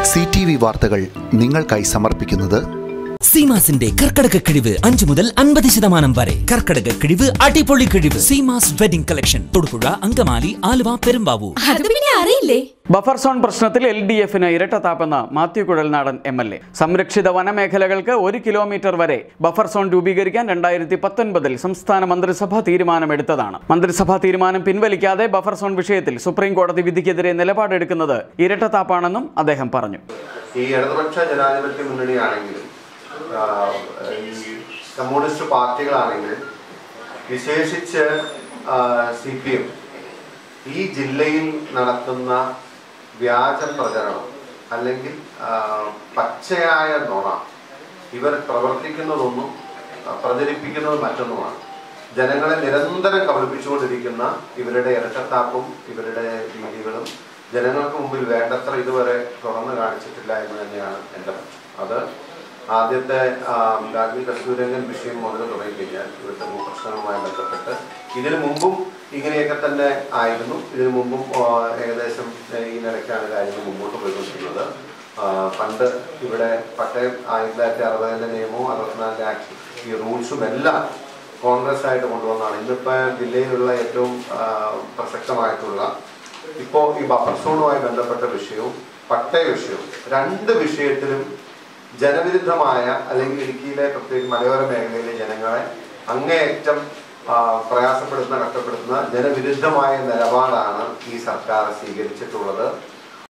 C T V വാർത്തകൾ നിങ്ങൾക്കായി സമർപ്പിക്കുന്നത് സീമാസിന്റെ കർക്കടക കിഴിവ് അഞ്ചു മുതൽ അൻപത് ശതമാനം വരെ കർക്കടക കിഴിവ് അടിപൊളി കിഴിവ് സീമാസ് വെഡിംഗ് കളക്ഷൻ തൊടുപുഴ അങ്കമാലി ആലുവ പെരുമ്പാവൂർ അത് പിന്നെ അറിയില്ലേ ബഫർ സോൺ പ്രശ്നത്തിൽ എൽ ഡി എഫിന് ഇരട്ടത്താപ്പെന്ന് Mathew Kuzhalnadan M L A സംരക്ഷിത വനമേഖലകൾക്ക് ഒരു കിലോമീറ്റർ വരെ ബഫർ സോൺ രൂപീകരിക്കാൻ രണ്ടായിരത്തി പത്തൊൻപതിൽ സംസ്ഥാന മന്ത്രിസഭ തീരുമാനമെടുത്തതാണ് മന്ത്രിസഭാ തീരുമാനം പിൻവലിക്കാതെ ബഫർ സോൺ വിഷയത്തിൽ സുപ്രീം കോടതി വിധിക്കെതിരെ നിലപാടെടുക്കുന്നത് ഇരട്ടത്താപ്പാണെന്നും അദ്ദേഹം പറഞ്ഞു ഈ ഇടതുപക്ഷ ജനാധിപത്യ മുന്നണിയാണെങ്കിലും ആ, ഈ കമ്മ്യൂണിസ്റ്റ് പാർട്ടികളാണെങ്കിലും വിശേഷിച്ച് സി പി എം ഈ ജില്ലയിൽ നടത്തുന്ന വ്യാജ പ്രചരണം അല്ലെങ്കിൽ ആ, പച്ചയായ നുണ ഇവർ പ്രവർത്തിക്കുന്നതൊന്നും ആ, പ്രചരിപ്പിക്കുന്നത് മറ്റൊന്നുമാണ് ജനങ്ങളെ നിരന്തരം കബളിപ്പിച്ചുകൊണ്ടിരിക്കുന്ന ഇവരുടെ ഇരട്ടത്താപ്പും ഇവരുടെ രീതികളും ജനങ്ങൾക്ക് മുമ്പിൽ വേണ്ടത്ര ഇതുവരെ തുറന്നു കാണിച്ചിട്ടില്ല എന്ന് തന്നെയാണ് എൻ്റെ പക്ഷം അത് ആദ്യത്തെ ആ, രാജ്ഞി കസ്തൂരംഗൻ വിഷയം മുതൽ തുടങ്ങിക്കഴിഞ്ഞാൽ ഇവിടുത്തെ ഭൂപ്രശ്നങ്ങളുമായി ബന്ധപ്പെട്ട് ഇതിനു മുമ്പും ഇങ്ങനെയൊക്കെ തന്നെ ആയിരുന്നു ഇതിനു മുമ്പും ആ, ഏകദേശം ആ, ഈ നിലയ്ക്കാണ് കാര്യങ്ങൾ മുമ്പോട്ട് പോയിക്കൊണ്ടിരുന്നത് ആ, പണ്ട് ഇവിടെ പട്ടയം ആയിരത്തി തൊള്ളായിരത്തി അറുപതിൻ്റെ നിയമവും അറുപത്തിനാലിൻ്റെ ആക്ട് ഈ റൂൾസും എല്ലാം കോൺഗ്രസ് ആയിട്ട് കൊണ്ടുവന്നതാണ് ഇന്നിപ്പോൾ ജില്ലയിലുള്ള ഏറ്റവും ആ, പ്രസക്തമായിട്ടുള്ള ഇപ്പോൾ ഈ ബഫർ സോണുമായി ബന്ധപ്പെട്ട വിഷയവും പട്ടയ വിഷയവും രണ്ട് വിഷയത്തിലും ജനവിരുദ്ധമായ അല്ലെങ്കിൽ ഇടുക്കിയിലെ പ്രത്യേകിച്ച് മലയോര മേഖലയിലെ ജനങ്ങളെ അങ്ങേയറ്റം ആ, പ്രയാസപ്പെടുത്തുന്ന കഷ്ടപ്പെടുത്തുന്ന ജനവിരുദ്ധമായ നിലപാടാണ് ഈ സർക്കാർ സ്വീകരിച്ചിട്ടുള്ളത്